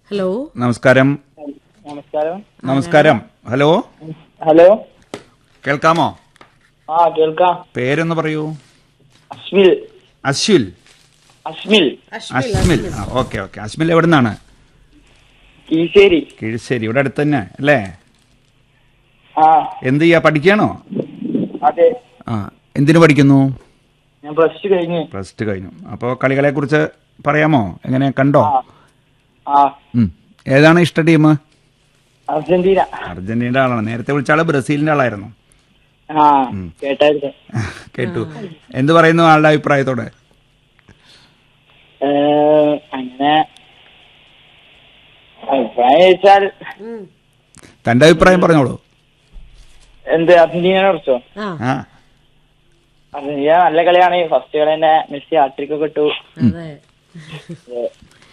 Hello നമസ്കാരം നമസ്കാരം നമസ്കാരം ഹലോ ഹലോ കേൾക്കാമോ ആ കേൾക്കാം പേരൊന്ന് പറയൂ അസ്മിൽ അശ്വിൽ അസ്മിൽ അശ്മിൽ ആ ഓക്കെ ഓക്കെ അശ്മിൽ എവിടെ നിന്നാണ് കീശ്ശേരി കിഴിശ്ശേരി ഇവിടെ അടുത്ത് തന്നെ അല്ലേ ആ എന്ത് ചെയ്യാ പഠിക്കുകയാണോ അതെ ആ എന്തിനു പഠിക്കുന്നു ഞാൻ പ്ലസ് ടു കഴിഞ്ഞ് പ്ലസ് ടു കഴിഞ്ഞു അപ്പോൾ കളികളെ കുറിച്ച് പറയാമോ എങ്ങനെ കണ്ടോ ആ ആ ഉം. ഏതാണ് ഇഷ്ട ടീം അർജന്റീന അർജന്റീനയുടെ ആളാണ് നേരത്തെ വിളിച്ച ആള് ബ്രസീലിന്റെ ആളായിരുന്നു ആ കേട്ടായിരുന്നു കേട്ടു എന്ത് പറയുന്നു ആളുടെ അഭിപ്രായത്തോടെ ഏ, അങ്ങനെ അഭിപ്രായം ചോദിച്ചാൽ തന്റെ അഭിപ്രായം പറഞ്ഞോളൂ എന്ത് അർജന്റീനയെ കുറിച്ചോ ആ ആ അർജന്റീന നല്ല കളിയാണ് ഫസ്റ്റ് കളി തന്നെ മെസ്സി ഹാട്രിക് ഒക്കെ ഇട്ടു അതെ ഏ,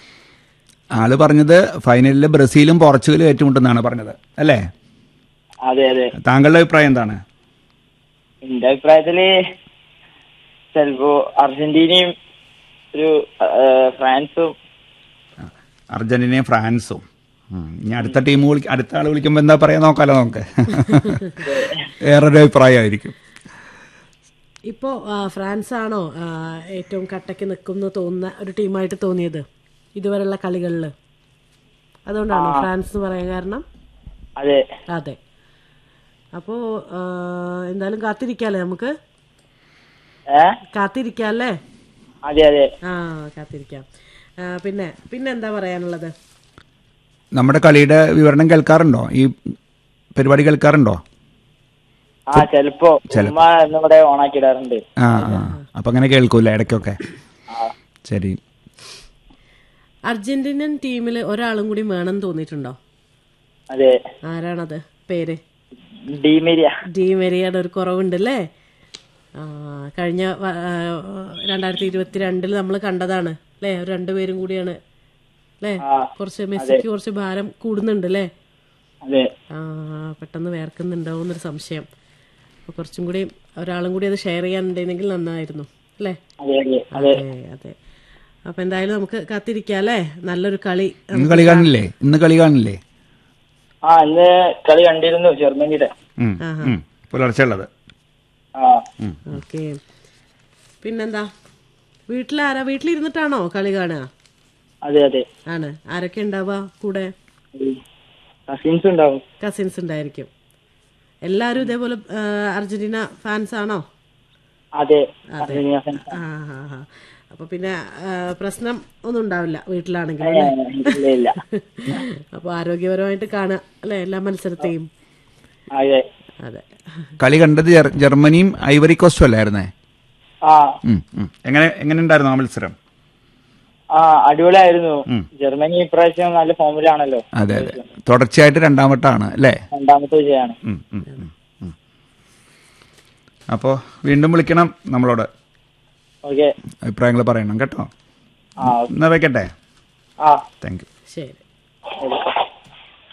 ആള് പറഞ്ഞത് ഫൈനലിൽ ബ്രസീലും പോർച്ചുഗലും ഏറ്റുമുട്ടുന്നാണ് പറഞ്ഞത് അല്ലേ അതെ അതെ താങ്കളുടെ അഭിപ്രായം എന്താണ് എന്റെ അഭിപ്രായത്തില് ചിലപ്പോ അർജന്റീനയും ഒരു ഏ, ഫ്രാൻസും അർജന്റീനയും ഫ്രാൻസും ഉം. ഇനി അടുത്ത ടീം വിളി അടുത്ത ആൾ വിളിക്കുമ്പോൾ എന്താ പറയാ നോക്കാലോ നമുക്ക് വേറൊരു അഭിപ്രായമായിരിക്കും ഇപ്പോ ആ, ഫ്രാൻസ് ആണോ ആ, ഏറ്റവും കട്ടയ്ക്ക് നിൽക്കും എന്ന് തോന്നുന്ന ഒരു ടീമായിട്ട് തോന്നിയത് ഇതുവരെയുള്ള കളികളിൽ അതുകൊണ്ടാണോ ഫ്രാൻസ് എന്ന് പറയാൻ കാരണം അതെ അതെ അപ്പോ ആ, എന്തായാലും കാത്തിരിക്കാല്ലേ നമുക്ക് ഏ കാത്തിരിക്കാല്ലേ അതെ അതെ ആ കാത്തിരിക്കാം ആ, പിന്നെ പിന്നെ എന്താ പറയാനുള്ളത് നമ്മുടെ കളിയുടെ വിവരണം കേൾക്കാറുണ്ടോ ഈ പരിപാടി കേൾക്കാറുണ്ടോ ആ ചെലപ്പോ ഉമ്മ ഇന്നിവിടെ ഓണാക്കി ഇടാറുണ്ട് ആ ആ അപ്പൊ അങ്ങനെ കേൾക്കൂല ഇടയ്ക്കൊക്കെ ആ ശരി അർജന്റീനൻ ടീമിൽ ഒരാളും കൂടി വേണമെന്ന് തോന്നിയിട്ടുണ്ടോ അതെ ആരാണത് പേര് ഡീമേരിയ ഡി മെരിയുടെ ഒരു കുറവുണ്ടല്ലേ ആ, കഴിഞ്ഞ വ- ആ, രണ്ടായിരത്തി ഇരുപത്തിരണ്ടിൽ നമ്മൾ കണ്ടതാണ് അല്ലേ ഒരു രണ്ടുപേരും കൂടിയാണ് അല്ലേ ആ കുറച്ച് മെസ്സിക്ക് കുറച്ച് ഭാരം കൂടുന്നുണ്ട് അല്ലേ അതെ ആ പെട്ടെന്ന് വേർക്കുന്നുണ്ടാവും എന്നൊരു സംശയം അപ്പോൾ കുറച്ചും കൂടി ഒരാളും കൂടി അത് ഷെയർ ചെയ്യാനുണ്ടെങ്കിൽ നന്നായിരുന്നു അല്ലേ അതെ അതെ അതെ അതെ അതെ അപ്പൊ എന്തായാലും നമുക്ക് കാത്തിരിക്കാം അല്ലേ നല്ലൊരു കളി ഇന്ന് കളി കാണില്ലേ ഇന്ന് കളി കാണില്ലേ ആ ഇന്ന് കളി കണ്ടിരുന്നു ജർമ്മനിയുടെ ഉം, ഉം. പുലർച്ചെ ഉള്ളത് ആ ഓക്കെ പിന്നെന്താ വീട്ടിലാരാ വീട്ടിലിരുന്നിട്ടാണോ കളി കാണുക അതെ അതെ ആണ് ആരൊക്കെ ഉണ്ടാവുക കൂടെ കസിൻസ് ഉണ്ടാവും കസിൻസ് ഉണ്ടായിരിക്കും എല്ലാവരും ഇതേപോലെ ആ, അർജന്റീന ഫാൻസ് ആണോ അതെ അർജന്റീന fans. ആ ആ ആ അപ്പൊ പിന്നെ ആ, പ്രശ്നം ഒന്നും ഉണ്ടാവില്ല വീട്ടിലാണെങ്കിൽ ഏ, ഇല്ല ഇല്ല അപ്പൊ ആരോഗ്യപരമായിട്ട് കാണുക അല്ലെ എല്ലാ മത്സരത്തെയും അതെ അതെ കളി കണ്ടത് ജർ- ജർമ്മനിയും ഐവറി കോസ്റ്റും അല്ലായിരുന്നേ ആ ഉം, ഉം. എങ്ങനെ എങ്ങനെ ഉണ്ടായിരുന്നു ആ മത്സരം ആ അടിപൊളിയായിരുന്നു ജർമ്മനി ഇപ്രാവശ്യം നല്ല ഫോമിലാണല്ലോ അതെ അതെ തുടർച്ചയായിട്ട് രണ്ടാമട്ടാണ് അല്ലേ രണ്ടാമത്തെ വിജയമാണ് ഉം, ഉം, ഉം, ഉം. അപ്പോ വീണ്ടും വിളിക്കണം നമ്മളോട് ഓക്കെ അഭിപ്രായങ്ങൾ പറയണം കേട്ടോ ആ എന്നാ വെക്കട്ടെ ആ താങ്ക് യു ശരി ശരി